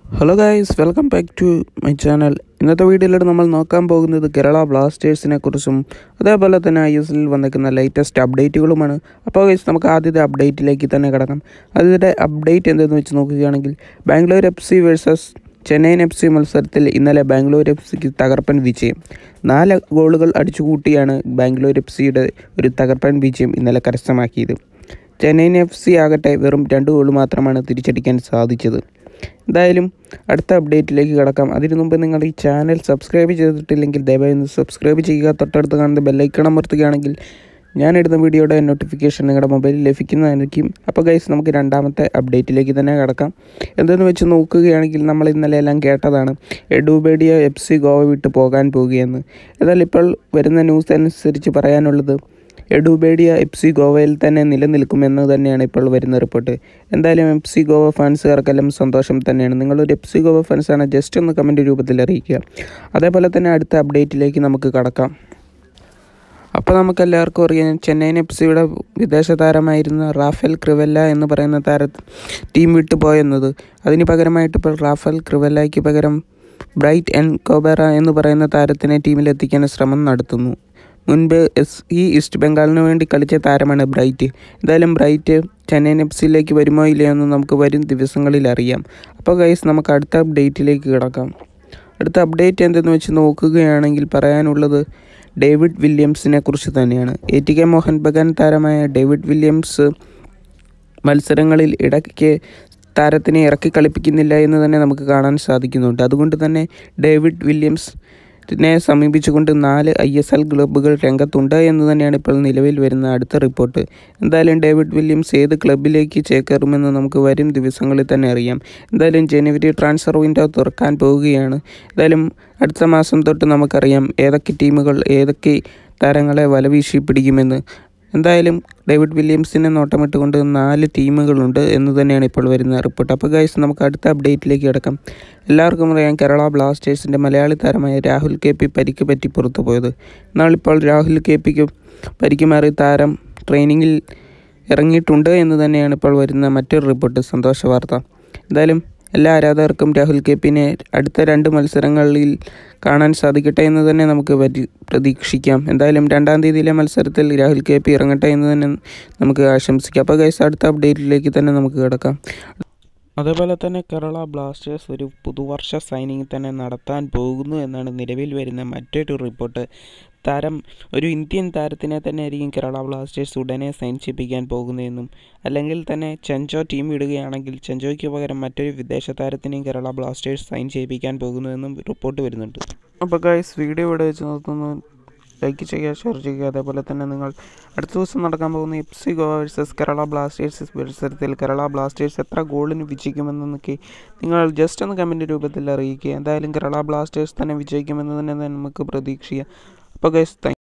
hello guys welcome back to my channel ഇന്നത്തെ വീഡിയോയിലൂടെ നമ്മൾ നോക്കാൻ പോകുന്നത് കേരള ബ്ലാസ്റ്റേഴ്സിനെ കുറിച്ചും അതേപോലെ തന്നെ ഐ എസ് എല്ലിൽ വന്നിരിക്കുന്ന ലേറ്റസ്റ്റ് അപ്ഡേറ്റുകളുമാണ് അപ്പോൾ ഗൈസ് നമുക്ക് ആദ്യത്തെ അപ്ഡേറ്റിലേക്ക് തന്നെ കിടക്കാം ആദ്യത്തെ അപ്ഡേറ്റ് എന്തെന്ന് വെച്ച് നോക്കുകയാണെങ്കിൽ Bangalore F C versus Chennaiyin F C മത്സരത്തിൽ ഇന്നലെ ബാംഗ്ലൂർ എഫ് സിക്ക് തകർപ്പൻ വിജയം നാല് ഗോളുകൾ അടിച്ചുകൂട്ടിയാണ് ബാംഗ്ലൂർ എഫ് സിയുടെ ഒരു തകർപ്പൻ വിജയം ഇന്നലെ കരസ്ഥമാക്കിയത് ചെന്നൈയിൻ എഫ് സി ആകട്ടെ വെറും രണ്ട് ഗോൾ മാത്രമാണ് തിരിച്ചടിക്കാൻ സാധിച്ചത് എന്തായാലും അടുത്ത അപ്ഡേറ്റിലേക്ക് കിടക്കാം അതിനു മുമ്പ് നിങ്ങൾ ഈ ചാനൽ സബ്സ്ക്രൈബ് ചെയ്തിട്ടില്ലെങ്കിൽ ദയവായി ഒന്ന് സബ്സ്ക്രൈബ് ചെയ്യുക തൊട്ടടുത്ത് കാണുന്ന ബെല്ലൈക്കൺ അമർത്തുകയാണെങ്കിൽ ഞാനിടുന്ന വീഡിയോയുടെ നോട്ടിഫിക്കേഷൻ നിങ്ങളുടെ മൊബൈലിൽ ലഭിക്കുന്നതായിരിക്കും അപ്പോൾ ഗൈസ് നമുക്ക് രണ്ടാമത്തെ അപ്ഡേറ്റിലേക്ക് തന്നെ കിടക്കാം എന്തെന്ന് വെച്ച് നോക്കുകയാണെങ്കിൽ നമ്മൾ ഇന്നലെ എല്ലാം കേട്ടതാണ് എഡുബേഡിയ എഫ് സി ഗോവ വിട്ട് പോകാൻ പോവുകയെന്ന് എന്നാൽ ഇപ്പോൾ വരുന്ന ന്യൂസ് അനുസരിച്ച് പറയാനുള്ളത് എഡുബേഡിയ എഫ് സി ഗോവയിൽ തന്നെ നിലനിൽക്കുമെന്ന് തന്നെയാണ് ഇപ്പോൾ വരുന്ന റിപ്പോർട്ട് എന്തായാലും എഫ് സി ഗോവ ഫാൻസുകാർക്കെല്ലാം സന്തോഷം തന്നെയാണ് നിങ്ങളൊരു എഫ് സി ഗോവ ഫാൻസാണ് ജസ്റ്റ് ഒന്ന് കമൻറ്റ് രൂപത്തിൽ അറിയിക്കുക അതേപോലെ തന്നെ അടുത്ത അപ്ഡേറ്റിലേക്ക് നമുക്ക് കടക്കാം അപ്പോൾ നമുക്ക് എല്ലാവർക്കും അറിയാം ചെന്നൈയിൻ എഫ് സിയുടെ വിദേശ താരമായിരുന്ന റാഫേൽ ക്രിവെല്ല എന്ന് പറയുന്ന താര ടീം വിട്ടു പോയെന്നത് അതിന് പകരമായിട്ട് ഇപ്പോൾ റാഫേൽ ക്രിവെല്ലയ്ക്ക് പകരം ബ്രൈറ്റ് എൻ കോബെറ എന്ന് പറയുന്ന താരത്തിനെ ടീമിലെത്തിക്കാൻ ശ്രമം നടത്തുന്നു മുൻപ് എസ് ഈ ഈസ്റ്റ് ബംഗാളിന് വേണ്ടി കളിച്ച താരമാണ് ബ്രൈറ്റ് എന്തായാലും ബ്രൈറ്റ് ചെന്നൈയിൻ എഫ് സിയിലേക്ക് വരുമോ ഇല്ലയോ എന്ന് നമുക്ക് വരും ദിവസങ്ങളിൽ അറിയാം അപ്പോൾ ഗൈസ് നമുക്ക് അടുത്ത അപ്ഡേറ്റിലേക്ക് കിടക്കാം അടുത്ത അപ്ഡേറ്റ് എന്തെന്ന് വെച്ച് നോക്കുകയാണെങ്കിൽ പറയാനുള്ളത് ഡേവിഡ് വില്യംസിനെ കുറിച്ച് തന്നെയാണ് A T K Mohun Bagan താരമായ ഡേവിഡ് വില്യംസ് മത്സരങ്ങളിൽ ഇടയ്ക്ക് താരത്തിനെ ഇറക്കി കളിപ്പിക്കുന്നില്ല എന്ന് തന്നെ നമുക്ക് കാണാൻ സാധിക്കുന്നുണ്ട് അതുകൊണ്ട് തന്നെ ഡേവിഡ് വില്യംസ് നെ സമീപിച്ചുകൊണ്ട് നാല് ഐ എസ് എൽ ക്ലബ്ബുകൾ രംഗത്തുണ്ട് എന്ന് തന്നെയാണ് ഇപ്പോൾ നിലവിൽ വരുന്ന അടുത്ത റിപ്പോർട്ട് എന്തായാലും ഡേവിഡ് വില്യംസ് ഏത് ക്ലബിലേക്ക് ചേക്കേറുമെന്ന് നമുക്ക് വരും ദിവസങ്ങളിൽ തന്നെ അറിയാം എന്തായാലും ജനുവരി ട്രാൻസ്ഫർ വിൻഡോ തുറക്കാൻ പോവുകയാണ് എന്തായാലും അടുത്ത മാസം തൊട്ട് നമുക്കറിയാം ഏതൊക്കെ ടീമുകൾ ഏതൊക്കെ താരങ്ങളെ വലവീശി പിടിക്കുമെന്ന് എന്തായാലും ഡേവിഡ് വില്യംസിനെ നോട്ടമിട്ടുകൊണ്ട് നാല് ടീമുകളുണ്ട് എന്ന് തന്നെയാണ് ഇപ്പോൾ വരുന്ന റിപ്പോർട്ട് അപ്പോൾ ഗൈസ് നമുക്ക് അടുത്ത അപ്ഡേറ്റിലേക്ക് കിടക്കാം എല്ലാവർക്കും അറിയാം കേരള ബ്ലാസ്റ്റേഴ്സിൻ്റെ മലയാളി താരമായ രാഹുൽ കെ പി പരിക്ക് പറ്റി പുറത്തു പോയത് എന്നാൽ ഇപ്പോൾ രാഹുൽ കെ പിക്ക് പരിക്ക് മാറി താരം ട്രെയിനിങ്ങിൽ ഇറങ്ങിയിട്ടുണ്ട് എന്ന് തന്നെയാണ് ഇപ്പോൾ വരുന്ന മറ്റൊരു റിപ്പോർട്ട് സന്തോഷ വാർത്ത എന്തായാലും എല്ലാ ആരാധകർക്കും രാഹുൽ കെ പിനെ അടുത്ത രണ്ട് മത്സരങ്ങളിൽ കാണാൻ സാധിക്കട്ടെ എന്ന് തന്നെ നമുക്ക് പറ്റി പ്രതീക്ഷിക്കാം എന്തായാലും രണ്ടാം തീയതിയിലെ മത്സരത്തിൽ രാഹുൽ കെ പി ഇറങ്ങട്ടെ എന്ന് തന്നെ നമുക്ക് ആശംസിക്കാം അപ്പോൾ ഗൈസ് അടുത്ത അപ്ഡേറ്റിലേക്ക് തന്നെ നമുക്ക് കിടക്കാം അതേപോലെ തന്നെ കേരള ബ്ലാസ്റ്റേഴ്സ് ഒരു പുതുവർഷ സൈനിങ് തന്നെ നടത്താൻ പോകുന്നു എന്നാണ് നിലവിൽ വരുന്ന മറ്റൊരു റിപ്പോർട്ട് താരം ഒരു ഇന്ത്യൻ താരത്തിനെ തന്നെ ആയിരിക്കും കേരള ബ്ലാസ്റ്റേഴ്സ് ഉടനെ സൈൻ ചെയ്യിപ്പിക്കാൻ പോകുന്നതെന്നും അല്ലെങ്കിൽ തന്നെ ചെഞ്ചോ ടീം വിടുകയാണെങ്കിൽ ചെഞ്ചോയ്ക്ക് പകരം മറ്റൊരു വിദേശ താരത്തിനെയും കേരള ബ്ലാസ്റ്റേഴ്സ് സൈൻ ചെയ്യിപ്പിക്കാൻ പോകുന്നുവെന്നും റിപ്പോർട്ട് വരുന്നുണ്ട് അപ്പോൾ ഗൈസ് വീഡിയോ ഇവിടെ വെച്ച് നിർത്തുന്നു ലൈക്ക് ചെയ്യുക ഷെയർ ചെയ്യുക അതേപോലെ തന്നെ നിങ്ങൾ അടുത്ത ദിവസം നടക്കാൻ പോകുന്ന F C Goa versus Kerala Blasters മത്സരത്തിൽ കേരള ബ്ലാസ്റ്റേഴ്സ് എത്ര ഗോളിന് വിജയിക്കുമെന്നൊക്കെ നിങ്ങൾ ജസ്റ്റ് ഒന്ന് കമൻറ്റ് രൂപത്തിൽ അറിയിക്കുക എന്തായാലും കേരള ബ്ലാസ്റ്റേഴ്സ് തന്നെ വിജയിക്കുമെന്ന് തന്നെ നമുക്ക് പ്രതീക്ഷിക്കാം അപ്പോൾ ഗൈസ്